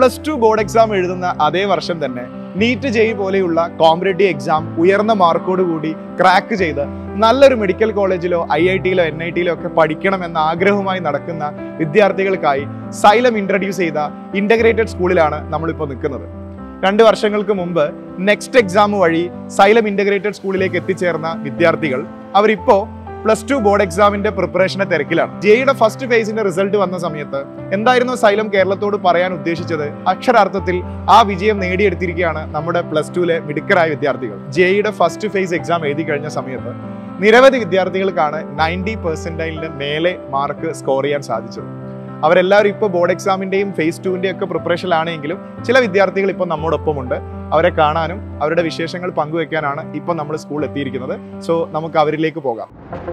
plus two board exam എഴുതുന്ന അതേ വർഷം തന്നെ നീറ്റ് ജെയ് പോലെയുള്ള കോമ്പറ്റേറ്റീവ് എക്സാം ഉയർന്ന മാർക്കോട് കൂടി ക്രാക്ക് ചെയ്ത് നല്ലൊരു മെഡിക്കൽ കോളേജിലോ ഐ ഐ ടിയിലോ എൻ ഐ ടിയിലോ ഒക്കെ പഠിക്കണം എന്ന ആഗ്രഹവുമായി നടക്കുന്ന വിദ്യാർത്ഥികൾക്കായി സൈലം ഇൻട്രൊഡ്യൂസ് ചെയ്ത ഇന്റഗ്രേറ്റഡ് സ്കൂളിലാണ് നമ്മളിപ്പോൾ നിൽക്കുന്നത് രണ്ട് വർഷങ്ങൾക്ക് മുമ്പ് നെക്സ്റ്റ് എക്സാം വഴി സൈലം ഇന്റഗ്രേറ്റഡ് സ്കൂളിലേക്ക് എത്തിച്ചേർന്ന വിദ്യാർത്ഥികൾ അവരിപ്പോ പ്ലസ് ടു ബോർഡ് എക്സാമിന്റെ പ്രിപ്പറേഷന്റെ തിരക്കിലാണ് ജെയുടെ ഫസ്റ്റ് ഫേസിന്റെ റിസൾട്ട് വന്ന സമയത്ത് എന്തായിരുന്നു സൈലം കേരളത്തോട് പറയാൻ ഉദ്ദേശിച്ചത് അക്ഷരാർത്ഥത്തിൽ ആ വിജയം നേടിയെടുത്തിരിക്കുകയാണ് നമ്മുടെ പ്ലസ് ടുവിലെ മിടുക്കരായ വിദ്യാർത്ഥികൾ ജെയുടെ ഫസ്റ്റ് ഫേസ് എക്സാം എഴുതി കഴിഞ്ഞ സമയത്ത് നിരവധി വിദ്യാർത്ഥികൾക്കാണ് നയൻറ്റി പെർസെൻറ്റൈലിന് മേലെ മാർക്ക് സ്കോർ ചെയ്യാൻ സാധിച്ചത് അവരെല്ലാവരും ഇപ്പോൾ ബോർഡ് എക്സാമിൻ്റെയും ഫേസ് ടുവിൻ്റെയും ഒക്കെ പ്രിപ്പറേഷനിലാണെങ്കിലും ചില വിദ്യാർത്ഥികൾ ഇപ്പോൾ നമ്മോടൊപ്പമുണ്ട് അവരെ കാണാനും അവരുടെ വിശേഷങ്ങൾ പങ്കുവെക്കാനാണ് ഇപ്പോൾ നമ്മൾ സ്കൂളിൽ എത്തിയിരിക്കുന്നത് സോ നമുക്ക് അവരിലേക്ക് പോകാം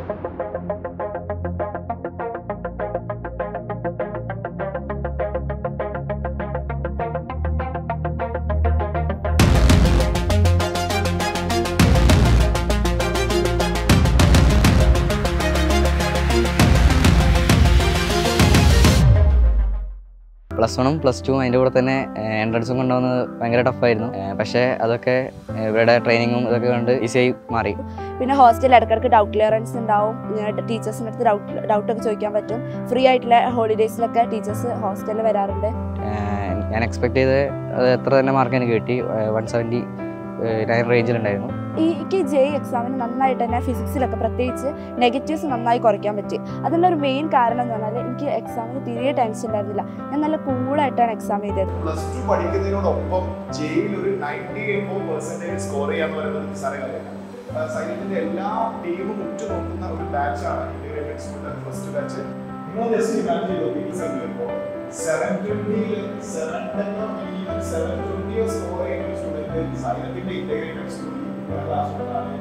പ്ലസ് വണ്ണും പ്ലസ് ടുവും അതിൻ്റെ കൂടെ തന്നെ എൻട്രൻസും കൊണ്ടുവന്നത് ഭയങ്കര ടഫായിരുന്നു പക്ഷേ അതൊക്കെ ഏഹ് ഇവരുടെ ട്രെയിനിങ്ങും ഇതൊക്കെ കൊണ്ട് ഈസിയായി മാറി പിന്നെ ഹോസ്റ്റലിൽ ഇടയ്ക്കിടയ്ക്ക് ഡൗട്ട് ക്ലിയറൻസ് ഉണ്ടാവും ടീച്ചേഴ്സിൻ്റെ അടുത്ത് ഡൗട്ട് ഡൗട്ടൊക്കെ ചോദിക്കാൻ പറ്റും ഫ്രീ ആയിട്ടുള്ള ഹോളിഡേയ്സിലൊക്കെ ടീച്ചേഴ്സ് ഹോസ്റ്റലിൽ വരാറുണ്ട് ഏഹ് ഞാൻ എക്സ്പെക്ട് ചെയ്ത് അത് എത്ര തന്നെ മാർക്ക് എനിക്ക് കിട്ടി വൺ സെവൻറ്റി നയൻ റേഞ്ചിലുണ്ടായിരുന്നു ഈ എനിക്ക് ജെ എക്സാമിന് നന്നായിട്ട് തന്നെ ഫിസിക്സിലൊക്കെ പ്രത്യേകിച്ച് നെഗറ്റീവ്സ് നന്നായി കുറയ്ക്കാൻ പറ്റി അതിനുള്ള ഒരു മെയിൻ കാരണം എന്ന് പറഞ്ഞാൽ എനിക്ക് എക്സാമിന് തീരെ ടെൻഷൻ ഉണ്ടായിരുന്നില്ല ഞാൻ നല്ല കൂളായിട്ടാണ് എക്സാം ചെയ്തത് പ്ലസ് ടു പഠിക്കുന്നതിനോടൊപ്പം ജെയിൽ ഒരു നയൻറ്റി എയ്റ്റ് പെർസെന്റേജ് സ്കോർ ചെയ്യാന്ന് പറയുന്നത് നിസ്സാര കാര്യമല്ല സൈലന്റിന്റെ എല്ലാ ടീമും ഉറ്റുനോക്കുന്ന ഒരു ബാച്ചാണ് ഇന്റഗ്രേറ്റഡ് സ്കൂളിന്റെ ഫസ്റ്റ് ബാച്ച് നിങ്ങൾ ജസ്റ്റ് ഇമാജിൻ ചെയ്തോ ഈ റിസൾട്ട് വരുമ്പോൾ സെവൻ ട്വന്റിയിൽ സെവൻ ടെന്നോ ഈവൻ സെവൻ ട്വന്റിയോ സ്കോർ ചെയ്യുന്ന ഒരു സ്റ്റുഡന്റ് സൈലന്റിന്റെ ഇന്റഗ്രേറ്റഡ് സ്കൂളിൽ ക്ലാസ്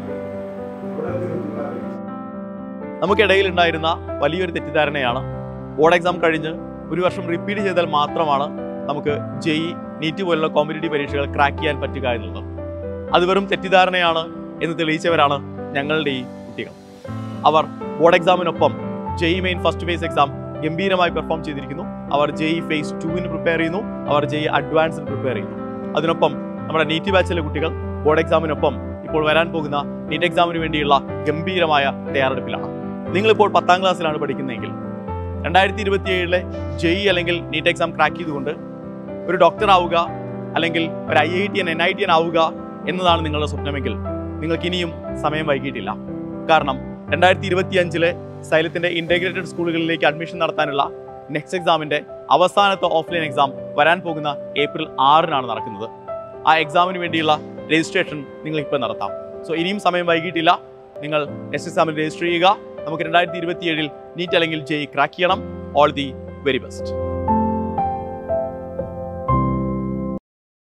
ഇവിടെ എത്തി നമുക്കിടയിൽ ഉണ്ടായിരുന്ന വലിയൊരു തെറ്റിദ്ധാരണയാണ് ബോർഡ് എക്സാം കഴിഞ്ഞ് ഒരു വർഷം റിപ്പീറ്റ് ചെയ്താൽ മാത്രമാണ് നമുക്ക് ജെഇ നീറ്റ് പോലുള്ള കോമ്പറ്റേറ്റീവ് പരീക്ഷകൾ ക്രാക്ക് ചെയ്യാൻ പറ്റുക എന്നുള്ളത് അത് വെറും തെറ്റിദ്ധാരണയാണ് എന്ന് തെളിയിച്ചവരാണ് ഞങ്ങളുടെ ഈ കുട്ടികൾ അവർ ബോർഡ് എക്സാമിനൊപ്പം JEE main first phase exam ഗംഭീരമായി പെർഫോം ചെയ്തിരിക്കുന്നു അവർ ജെഇ ഫേസ് ടുവിന് പ്രിപ്പയർ ചെയ്യുന്നു അവർ ജെഇ അഡ്വാൻസിന് പ്രിപ്പയർ ചെയ്യുന്നു അതിനൊപ്പം നമ്മുടെ നീറ്റ് ബാച്ചിലെ കുട്ടികൾ ബോർഡ് എക്സാമിനൊപ്പം ഇപ്പോൾ വരാൻ പോകുന്ന നീറ്റ് എക്സാമിന് വേണ്ടിയുള്ള ഗംഭീരമായ തയ്യാറെടുപ്പിലാണ് നിങ്ങളിപ്പോൾ പത്താം ക്ലാസ്സിലാണ് പഠിക്കുന്നതെങ്കിൽ രണ്ടായിരത്തി ഇരുപത്തി ഏഴിലെ ജെഇ അല്ലെങ്കിൽ നീറ്റ് എക്സാം ക്രാക്ക് ചെയ്തുകൊണ്ട് ഒരു ഡോക്ടർ ആവുക അല്ലെങ്കിൽ ഒരു I I T N N I T N ആവുക എന്നതാണ് നിങ്ങളുടെ സ്വപ്നമെങ്കിൽ നിങ്ങൾക്ക് ഇനിയും സമയം വൈകിയിട്ടില്ല കാരണം രണ്ടായിരത്തി ഇരുപത്തി അഞ്ചിലെ സൈലത്തിന്റെ ഇന്റഗ്രേറ്റഡ് സ്കൂളുകളിലേക്ക് അഡ്മിഷൻ നടത്താനുള്ള നെക്സ്റ്റ് എക്സാമിന്റെ അവസാനത്തെ ഓഫ്ലൈൻ എക്സാം വരാൻ പോകുന്ന ഏപ്രിൽ ആറിനാണ് നടക്കുന്നത് ആ എക്സാമിന് വേണ്ടിയുള്ള രജിസ്ട്രേഷൻ നിങ്ങൾ ഇപ്പോൾ നടത്താം സോ ഇനിയും സമയം വൈകിട്ടില്ല നിങ്ങൾ നെക്സ്റ്റ് എക്സാമിൽ രജിസ്റ്റർ ചെയ്യുക നമുക്ക് രണ്ടായിരത്തി ഇരുപത്തി ഏഴിൽ നീറ്റ് അല്ലെങ്കിൽ ജെയ് ക്രാക്ക് ചെയ്യണം ഓൾ ദി വെരി ബെസ്റ്റ്